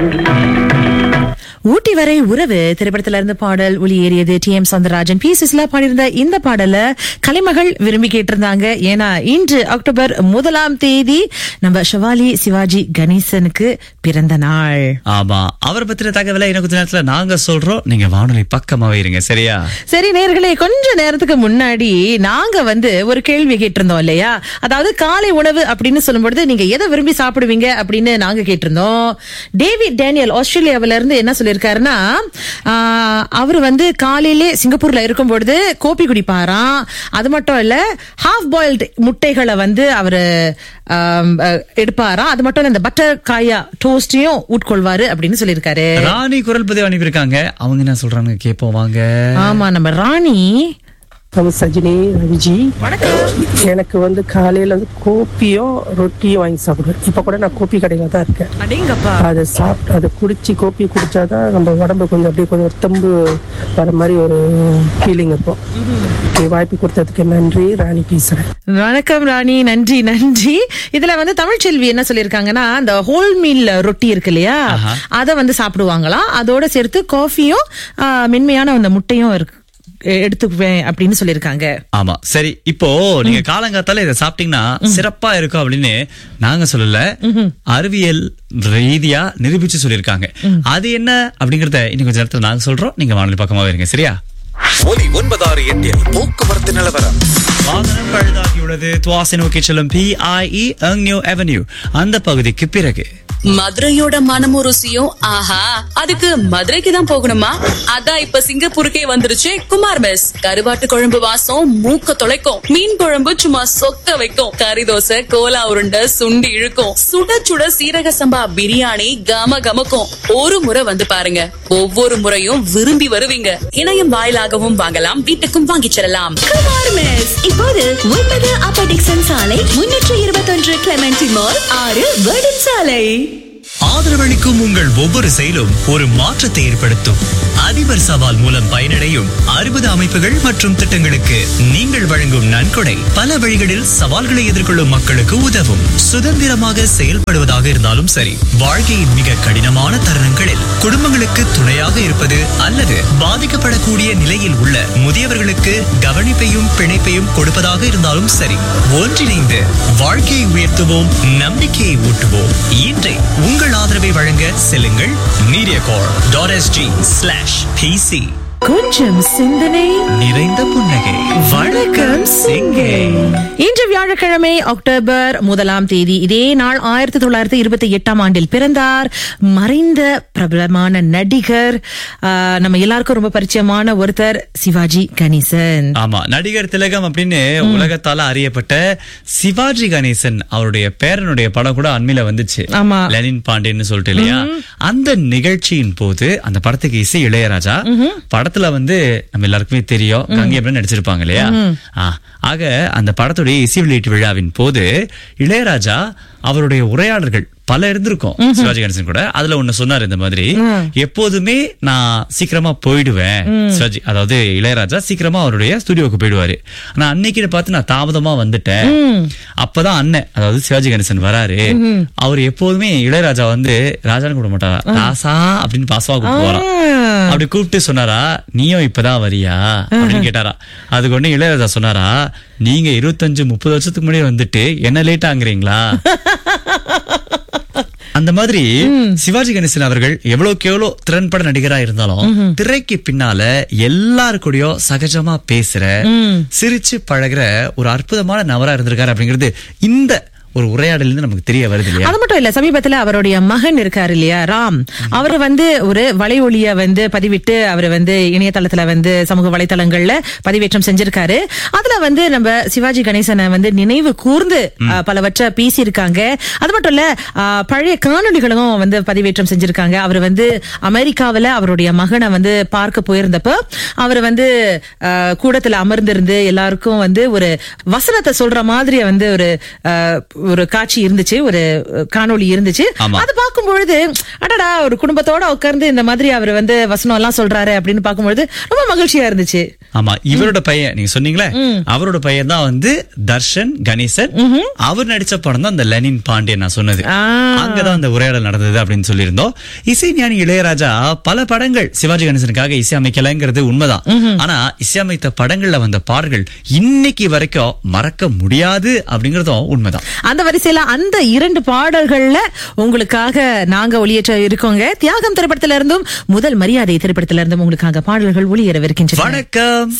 ஊட்டி வரை உறவு திரைப்படத்துல இருந்து பாடல் ஒளியேறியது T M Soundararajan P Susheela பாடியிருந்த இந்த பாடல கலைமகள் விரும்பி கேட்டிருந்தாங்க ஏன்னா இன்று அக்டோபர் முதலாம் தேதி நம்ம ஷவாலி சிவாஜி கணேசனுக்கு பிறந்த நாள் ஆமா அவரை பத்தின தகவலை இன்னும் கொஞ்ச நேரத்துல நாங்க சொல்றோம் நீங்க வானொலி பக்கமாவே இருங்க சரியா சரி நேர்களே கொஞ்ச நேரத்துக்கு முன்னாடி நாங்க வந்து ஒரு கேள்வி கேட்டிருந்தோம் இல்லையா அதாவது காலை உணவு அப்படின்னு சொல்லும்பொழுது நீங்க எதை விரும்பி சாப்பிடுவீங்க அப்படின்னு நாங்க கேட்டிருந்தோம் டேவிட் டேனியல் ஆஸ்திரேலியாவில இருந்து என்ன சொல்லியிருக்காருன்னா அவர் வந்து காலையிலே சிங்கப்பூர்ல இருக்கும் பொழுது கோப்பி குடிப்பாராம் அது மட்டும் இல்ல ஹாஃப் பாயில்டு முட்டைகளை வந்து அவரு ஆம், அஹ், எடுப்பாராம் அது மட்டும் இல்ல இந்த பட்டர் காயா டோஸ்டையும் உட்கொள்வாரு அப்படின்னு சொல்லியிருக்காரு ராணி குரல் பதிவு அனுப்பியிருக்காங்க அவங்க என்ன சொல்றாங்க கேப்போம் வாங்க ஆமா நம்ம ராணி நம்ம சஜினி ரவிஜி எனக்கு வந்து காலையில வந்து கோப்பியும் ரொட்டியும் வாங்கி சாப்பிடுவேன் இப்ப கூட நான் கோப்பி கடையில தான் இருக்கேன் அடேங்கப்பா அதை சாப்பிட்டு அதை குடிச்சு கோப்பி குடிச்சாதான் நம்ம உடம்பு கொஞ்சம் அப்படியே கொஞ்சம் ஒரு தெம்பு வர மாதிரி ஒரு ஃபீலிங் இருக்கும் நீ வாய்ப்பு கொடுத்ததுக்கு நன்றி ராணி பேசுறேன் வணக்கம் ராணி நன்றி நன்றி இதுல வந்து தமிழ்ச்செல்வி என்ன சொல்லிருக்காங்கன்னா அந்த ஹோல் மீல் ரொட்டி இருக்கு இல்லையா அத வந்து சாப்பிடுவாங்களாம் அதோட சேர்த்து காஃபியும் ஆ, மென்மையான அந்த முட்டையும் இருக்கு எ- எடுத்துக்குவேன் அப்படின்னு சொல்லியிருக்காங்க ஆமா சரி இப்போ நீங்க காலங்காத்தால இதை சாப்பிட்டீங்கன்னா சிறப்பா இருக்கும் அப்படின்னு நாங்க சொல்லல அறிவியல் ரீதியா நிரூபிச்சு சொல்லியிருக்காங்க அது என்ன அப்படிங்கறத இன்னும் கொஞ்ச நேரத்துல நாங்க சொல்றோம் நீங்க வானொலி பக்கமாவே இருங்க சரியா ஒலி ஒன்பதாறு எட்டில் போக்குவரத்து நிலவரம் வாகனம் பழுதாகியுள்ளது துவாசை நோக்கி செல்லும் பிஐஇ நியூ அவென்யூ அந்த பகுதிக்கு பிறகு மதுரையோட மனமும் ருசியும் ஆஹா அதுக்கு மதுரைக்கு தான் போகணுமா அதான் இப்ப சிங்கப்பூருக்கே வந்துருச்சு குமார் மெஸ் கருவாட்டு குழம்பு வாசம் மூக்க தொலைக்கும் மீன் குழம்பு சும்மா சொக்க வைக்கும் கறி தோசை கோலா உருண்டை சுண்டி இழுக்கும் சுட சுட சீரக சம்பா பிரியாணி கம கமக்கும் ஒரு முறை வந்து பாருங்க ஒவ்வொரு முறையும் விரும்பி வருவீங்க இணையம் வாயிலாகவும் வாங்கலாம் வீட்டுக்கும் வாங்கிச் செல்லலாம் குமார் மெஸ் இப்போது ஒன்பது அப்ப டிக்சன் சாலை முன்னூற்று இருபத்தொன்று கிளமெண்டி மால் ஆறு வேர்டன் சாலை ஆதரவளிக்கும் உங்கள் ஒவ்வொரு செயலும் ஒரு மாற்றத்தை ஏற்படுத்தும் அதிபர் சவால் மூலம் பயனடையும் அறுபது அமைப்புகள் மற்றும் திட்டங்களுக்கு நீங்கள் வழங்கும் நன்கொடை பல வழிகளில் சவால்களை எதிர்கொள்ளும் மக்களுக்கு உதவும் சுதந்திரமாக செயல்படுவதாக இருந்தாலும் சரி வாழ்க்கையின் மிக கடினமான தருணங்களில் குடும்பங்களுக்கு துணையாக இருப்பது அல்லது பாதிக்கப்படக்கூடிய நிலையில் உள்ள முதியவர்களுக்கு கவனிப்பையும் பிணைப்பையும் கொடுப்பதாக இருந்தாலும் சரி ஒன்றிணைந்து வாழ்க்கையை உயர்த்துவோம் நம்பிக்கையை ஊட்டுவோம் இன்றை உங்கள் ஆதரவை வழங்க செல்லுங்கள் media dot SG slash PC கொஞ்சம் சிந்தனை நிறைந்த புன்னகை வணக்கம் சிங்கை இன்று வியாழக்கிழமை அக்டோபர் முதலாம் தேதி இதே நாள் ஆயிரத்தி தொள்ளாயிரத்தி இருபத்தி எட்டாம் ஆண்டில் பிறந்தார் மறைந்த பிரபலமான நடிகர் ஆ, நம்ம எல்லாருக்கும் ரொம்ப பரிச்சயமான ஒருத்தர் சிவாஜி கணேசன் ஆமா நடிகர் திலகம் அப்படின்னு உலகத்தால அறியப்பட்ட சிவாஜி கணேசன் அவருடைய பேரனுடைய படம் கூட அண்மையில வந்துச்சு ஆமா. லெனின் பாண்டேன்னு சொல்லிட்டு இல்லையா அந்த நிகழ்ச்சியின் போது அந்த படத்துக்கு இசை இளையராஜா படத்துல வந்து நம்ம எல்லாருக்குமே தெரியும் கங்கை அப்படின்னு நடிச்சிருப்பாங்க இல்லையா ஆ, ஆக அந்த படத்துடைய இசை வெளியீட்டு விழாவின் போது இளையராஜா அவருடைய உரையாடல்கள் பல இருந்திருக்கும் சிவாஜி கணேசன் கூட அதுல ஒண்ணு சொன்னாரு இந்த மாதிரி எப்போதுமே நான் சீக்கிரமா போயிடுவேன் சிவாஜி அதாவது இளையராஜா சீக்கிரமா அவருடைய ஸ்டுடியோக்கு போயிடுவாரு ஆனா அன்னைக்கு பார்த்து நான் தாமதமா வந்துட்டேன் அப்பதான் அண்ணன் அதாவது சிவாஜி கணேசன் வராரு அவர் எப்போதுமே இளையராஜா வந்து ராஜான்னு கூப்பிட மாட்டாரா ராசா அப்படின்னு பாசமா கூப்பிடுவாராம் அப்படி கூப்பிட்டு சொன்னாரா நீயும் இப்பதான் வரியா அப்படின்னு கேட்டாரா அதுக்கு ஒண்ணு இளையராஜா சொன்னாரா நீங்க இருபத்தஞ்சு முப்பது வருஷத்துக்கு முன்னாடி வந்துட்டு என்ன லேட் ஆங்குறீங்களா அந்த மாதிரி சிவாஜி கணேசன் அவர்கள் எவ்வளவுக்கு எவ்வளவு திறன்பட நடிகரா இருந்தாலும் திரைக்கு பின்னால எல்லாரு கூடயும் சகஜமா பேசுற சிரிச்சு பழகுற ஒரு அற்புதமான நபரா இருந்திருக்காரு அப்படிங்கிறது இந்த ஒரு உரையாடல இருந்து நமக்கு தெரிய வருது இல்லையா அது மட்டும் இல்ல சமீபத்துல அவருடைய மகன் இருக்காரு இல்லையா ராம் அவர் வந்து ஒரு வலைஒலிய வந்து பதிவிட்டு அவர் வந்து இணையதளத்துல வந்து சமூக வலைத்தளங்கள்ல பதிவேற்றம் செஞ்சிருக்காரு அதுல வந்து நம்ம சிவாஜி கணேசனை வந்து நினைவு கூர்ந்து அஹ், பலவற்றை பேசியிருக்காங்க அது மட்டும் இல்ல அஹ், பழைய காணொளிகளும் வந்து பதிவேற்றம் செஞ்சிருக்காங்க அவர் வந்து அமெரிக்காவுல அவருடைய மகனை வந்து பார்க்க போயிருந்தப்ப அவர் வந்து அஹ், கூடத்துல அமர்ந்திருந்து எல்லாருக்கும் வந்து ஒரு வசனத்தை சொல்ற மாதிரி வந்து ஒரு அஹ், ஒரு காட்சி இருந்துச்சு ஒரு அஹ், காணொளி இருந்துச்சு ஆமா. அது பார்க்கும் பொழுது அடடா ஒரு குடும்பத்தோட உட்கார்ந்து இந்த மாதிரி அவர் வந்து வசனம் எல்லாம் சொல்றாரு அப்படின்னு பார்க்கும்பொழுது ரொம்ப மகிழ்ச்சியா இருந்துச்சு ஆமா இவரோட பையன் நீங்க சொன்னீங்களே அவரோட பையன் தான் வந்து தர்ஷன் கணேசன் அவர் நடிச்ச படம் தான் அந்த லெனின் பாண்டியன் நான் சொன்னது ஆ. அங்கதான் அந்த உரையாடல் நடந்தது அப்படின்னு சொல்லியிருந்தோம் இசைஞானி இளையராஜா பல படங்கள் சிவாஜி கணேசனுக்காக இசையமைக்கலைங்கிறது உண்மைதான் ஆனா இசையமைத்த படங்கள்ல வந்த பாடல்கள் இன்னைக்கு வரைக்கும் மறக்க முடியாது அப்படிங்கறதும் உண்மைதான் அந்த வரிசையில அந்த இரண்டு பாடல்கள்ல உங்களுக்காக நாங்க ஒளியேற்ற இருக்கோங்க தியாகம் திரைப்படத்தில இருந்தும் முதல் மரியாதை திரைப்படத்தில இருந்தும் உங்களுக்காக பாடல்கள் ஒளியேறவிருக்கின்றன வணக்கம்